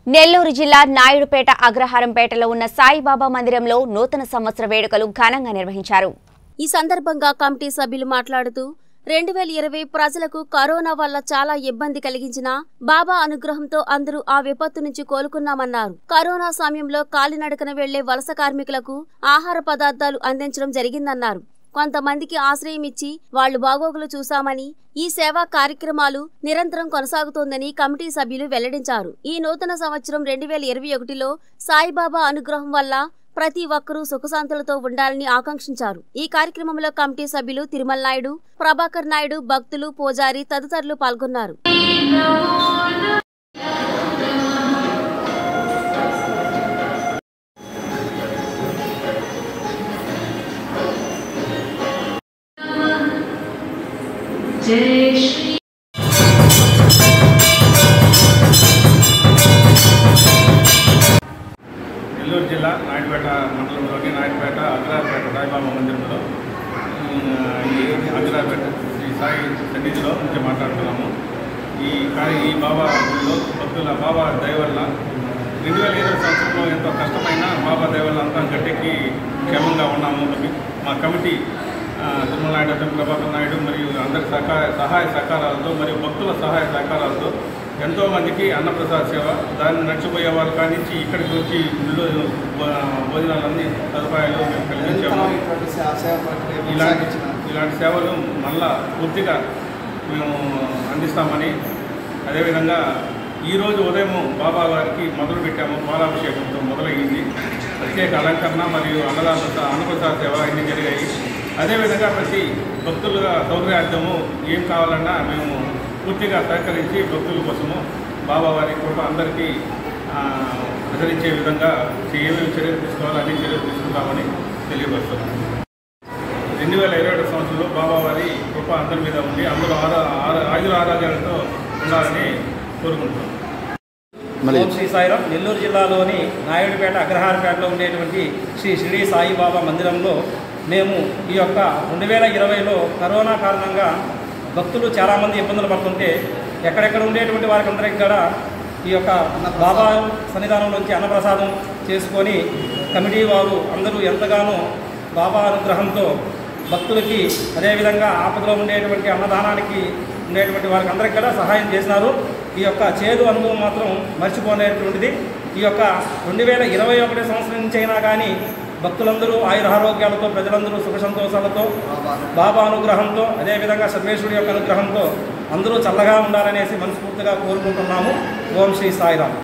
నెల్లూరు జిల్లా నాయుడుపేట అగ్రహారంపేటలో ఉన్న సాయిబాబా మందిరంలో నూతన సంవత్సర వేడుకలు ఘనంగా నిర్వహించారు ఈ సందర్భంగా కమిటీ సభ్యులు మాట్లాడుతూ రెండు వేల ఇరవై ప్రజలకు కరోనా వల్ల చాలా ఇబ్బంది కలిగించిన బాబా అనుగ్రహంతో అందరూ ఆ విపత్తు నుంచి కోలుకున్నామన్నారు కరోనా సమయంలో కాలినడకన వెళ్లే వలస కార్మికులకు ఆహార పదార్థాలు అందించడం జరిగిందన్నారు కొంతమందికి ఆశ్రయం ఇచ్చి వాళ్లు బాగోగులు చూశామని ఈ సేవా కార్యక్రమాలు నిరంతరం కొనసాగుతోందని కమిటీ సభ్యులు వెల్లడించారు ఈ నూతన సంవత్సరం రెండు వేల ఇరవై ఒకటిలో సాయిబాబా అనుగ్రహం వల్ల ప్రతి ఒక్కరూ సుఖశాంతులతో ఉండాలని ఆకాంక్షించారు ఈ కార్యక్రమంలో కమిటీ సభ్యులు తిరుమల నాయుడు ప్రభాకర్ నాయుడు భక్తులు పూజారి తదితరులు పాల్గొన్నారు जय श्री నెల్లూరు జిల్లా నాయుడుపేట మండలంలోని నాయుడుపేట అగ్రాపేట సాయిబాబా మందిరంలో ఉమ్, ఈ అగ్రాపేట శ్రీ సాయి సన్నిధిలో నుంచి మాట్లాడుతున్నాము ఈ కార్య ఈ బాబా గుడిలో భక్తుల బాబా దయ వల్ల రెండు వేల ఇరవై సంవత్సరంలో ఎంతో కష్టమైన బాబా దయ వల్ల అంతా గట్టెక్కి క్షేమంగా ఉన్నాము మా కమిటీ ఆ, తిరుమల నాయుడు అతను ప్రభాకర్ నాయుడు మరియు అందరి సహకార సహాయ సహకారాలతో మరియు భక్తుల సహాయ సహకారాలతో ఎంతో మందికి అన్నప్రసాద సేవ దాన్ని నడిచిపోయే వాళ్ళు కానించి ఇక్కడికి వచ్చి గుళ్ళో భో- భోజనాలన్నీ సదుపాయాలు మేము కలిగించాము ఇటువంటి సే- సేవ ప్రక్రియ ఇలాంటి కొనసాగించినారు. ఇలాంటి సేవలు మళ్ళా పూర్తిగా మేము అందిస్తామని అదేవిధంగా ఈరోజు ఉదయం బాబా గారికి మొదలు పెట్టాము పాలాభిషేకంతో మొదలయ్యింది ప్రత్యేక అలంకరణ మరియు అన్నదాన అన్నప్రసాద సేవ అన్నీ జరిగాయి అదేవిధంగా ప్రతి భక్తుల సౌకర్యార్థము ఏం కావాలన్నా మేము పూర్తిగా సహకరించి భక్తుల కోసము బాబా వారి కృప అందరికీ ఆ, ప్రసరించే విధంగా ఏమేమి చర్యలు తీసుకోవాలో అన్ని చర్యలు తీసుకుంటామని తెలియపరుస్తున్నాం రెండు వేల ఇరవై ఒకటి సంవత్సరంలో బాబావారి కృప అందరి మీద ఉండి అందరూ ఆరా ఆరా- ఆయుర ఆరోగ్యాలతో ఉండాలని కోరుకుంటున్నాం ఓం శ్రీ సాయిరాం నెల్లూరు జిల్లాలోని నాయుడుపేట అగ్రహారపేటలో ఉండేటువంటి శ్రీ షిరిడి సాయిబాబా మందిరంలో మేము ఈ యొక్క రెండు వేల ఇరవైలో కరోనా కారణంగా భక్తులు చాలామంది ఇబ్బందులు పడుతుంటే ఎక్కడెక్కడ ఉండేటువంటి వారికి అందరికీ కూడా ఈ యొక్క బాబా సన్నిధానం నుంచి అన్నప్రసాదం చేసుకొని కమిటీ వారు అందరూ ఎంతగానో బాబా అనుగ్రహంతో భక్తులకి అదేవిధంగా ఆపదలో ఉండేటువంటి అన్నదానానికి ఉండేటువంటి వారికి అందరికీ కూడా సహాయం చేసినారు ఈ యొక్క చేదు అనుభవం మాత్రం మర్చిపోలేటువంటిది ఈ యొక్క రెండు వేల ఇరవై ఒకటి సంవత్సరం నుంచి అయినా కానీ భక్తులందరూ ఆయురారోగ్యాలతో ప్రజలందరూ సుఖ సంతోషాలతో బాబా అనుగ్రహంతో అదేవిధంగా సర్వేశ్వరుడి యొక్క అనుగ్రహంతో అందరూ చల్లగా ఉండాలనేసి మనస్ఫూర్తిగా కోరుకుంటున్నాము ఓం శ్రీ సాయిరామ్